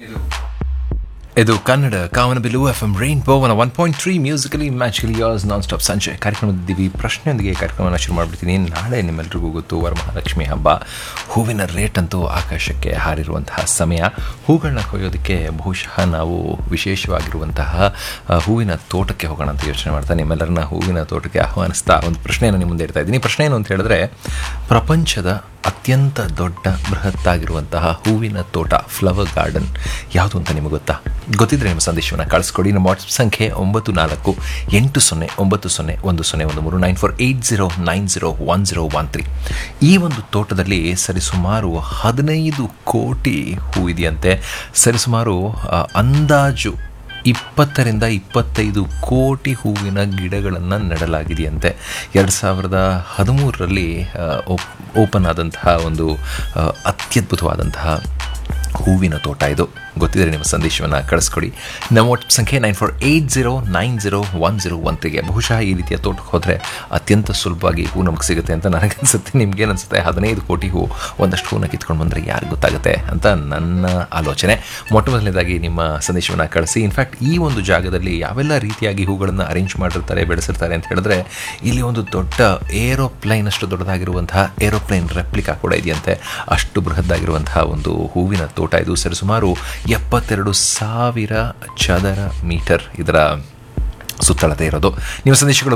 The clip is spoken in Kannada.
ಇದು ಕನ್ನಡ ಕಾಮನಬಿಲ್ಲು ಎಫ್ ಎಂ ರೈನ್ ಬೋವನ one point three musically magically yours non stop ಸಂಜೆ ಕಾರ್ಯಕ್ರಮದಿದ್ದೀವಿ ಪ್ರಶ್ನೆಯೊಂದಿಗೆ ಕಾರ್ಯಕ್ರಮನ ಶುರು ಮಾಡಿಬಿಡ್ತೀನಿ ನಾಳೆ ನಿಮ್ಮೆಲ್ರಿಗೂ ಗೊತ್ತು ವರಮಹಾಲಕ್ಷ್ಮಿ ಹಬ್ಬ ಹೂವಿನ ರೇಟ್ ಅಂತೂ ಆಕಾಶಕ್ಕೆ ಹಾರಿರುವಂತಹ ಸಮಯ ಹೂಗಳನ್ನ ಕೊಯ್ಯೋದಕ್ಕೆ ಬಹುಶಃ ನಾವು ವಿಶೇಷವಾಗಿರುವಂತಹ ಆ, ಹೂವಿನ ತೋಟಕ್ಕೆ ಹೋಗೋಣ ಅಂತ ಯೋಚನೆ ಮಾಡ್ತಾ ನಿಮ್ಮೆಲ್ಲರನ್ನ ಹೂವಿನ ತೋಟಕ್ಕೆ ಆಹ್ವಾನಿಸ್ತಾ ಒಂದು ಪ್ರಶ್ನೆಯನ್ನು ನಿಮ್ಮ ಮುಂದೆ ಇಡ್ತಾ ಇದ್ದೀನಿ ಪ್ರಶ್ನೆ ಏನು ಅಂತ ಹೇಳಿದ್ರೆ ಪ್ರಪಂಚದ ಅತ್ಯಂತ ದೊಡ್ಡ ಬೃಹತ್ತಾಗಿರುವಂತಹ ಹೂವಿನ ತೋಟ ಫ್ಲವರ್ ಗಾರ್ಡನ್ ಯಾವುದು ಅಂತ ನಿಮಗೆ ಗೊತ್ತಾ ಗೊತ್ತಿದ್ರೆ ನಿಮ್ಮ ಸಂದೇಶವನ್ನು ಕಳಿಸ್ಕೊಡಿ ನಮ್ಮ ವಾಟ್ಸಪ್ ಸಂಖ್ಯೆ ಒಂಬತ್ತು ನಾಲ್ಕು ಎಂಟು ಸೊನ್ನೆ ಒಂಬತ್ತು ಸೊನ್ನೆ ಒಂದು ಸೊನ್ನೆ ಒಂದು ಮೂರು nine four eight zero nine zero one zero one three ಈ ಒಂದು ತೋಟದಲ್ಲಿ ಸರಿಸುಮಾರು ಹದಿನೈದು ಕೋಟಿ ಹೂ ಇದೆಯಂತೆ ಸರಿಸುಮಾರು ಆ, ಅಂದಾಜು ಇಪ್ಪತ್ತರಿಂದ ಇಪ್ಪತ್ತೈದು ಕೋಟಿ ಹೂವಿನ ಗಿಡಗಳನ್ನು ನೆಡಲಾಗಿದೆಯಂತೆ ಎರಡು ಸಾವಿರದ ಹದಿಮೂರರಲ್ಲಿ ಓಪನ್ ಆದಂತಹ ಒಂದು ಆ, ಅತ್ಯದ್ಭುತವಾದಂತಹ ಹೂವಿನ ತೋಟ ಇದು ಗೊತ್ತಿದ್ರೆ ನಿಮ್ಮ ಸಂದೇಶವನ್ನು ಕಳಿಸ್ಕೊಡಿ ನಮ್ಮ ವಾಟ್ಸಪ್ ಸಂಖ್ಯೆ nine four eight zero nine zero one zero one ತ್ರೀಗೆ ಬಹುಶಃ ಈ ರೀತಿಯ ತೋಟಕ್ಕೆ ಹೋದರೆ ಅತ್ಯಂತ ಸುಲಭವಾಗಿ ಹೂ ನಮಗೆ ಸಿಗುತ್ತೆ ಅಂತ ನನಗನ್ಸುತ್ತೆ ನಿಮ್ಗೇನು ಅನಿಸುತ್ತೆ ಹದಿನೈದು ಕೋಟಿ ಹೂ ಒಂದಷ್ಟು ಹೂನ ಕಿತ್ಕೊಂಡು ಬಂದರೆ ಯಾರು ಗೊತ್ತಾಗುತ್ತೆ ಅಂತ ನನ್ನ ಆಲೋಚನೆ ಮೊಟ್ಟ ಮೊದಲನೇದಾಗಿ ನಿಮ್ಮ ಸಂದೇಶವನ್ನು ಕಳಿಸಿ ಇನ್ಫ್ಯಾಕ್ಟ್ ಈ ಒಂದು ಜಾಗದಲ್ಲಿ ಯಾವೆಲ್ಲ ರೀತಿಯಾಗಿ ಹೂಗಳನ್ನು ಅರೇಂಜ್ ಮಾಡಿರ್ತಾರೆ ಬೆಳೆಸಿರ್ತಾರೆ ಅಂತ ಹೇಳಿದ್ರೆ ಇಲ್ಲಿ ಒಂದು ದೊಡ್ಡ ಏರೋಪ್ಲೈನ್ ಅಷ್ಟು ದೊಡ್ಡದಾಗಿರುವಂತಹ ಏರೋಪ್ಲೈನ್ ರೆಪ್ಲಿಕಾ ಕೂಡ ಇದೆಯಂತೆ ಅಷ್ಟು ಬೃಹದ್ದಾಗಿರುವಂತಹ ಒಂದು ಹೂವಿನ ತೋಟ ಇದು ಸರಿಸುಮಾರು ಎಪ್ಪತ್ತೆರಡು ಸಾವಿರ ಚದರ ಮೀಟರ್ ಇದರ ಸುತ್ತಳತೆ ಇರೋದು ನಿಮ್ಮ ಸಂದೇಶಗಳು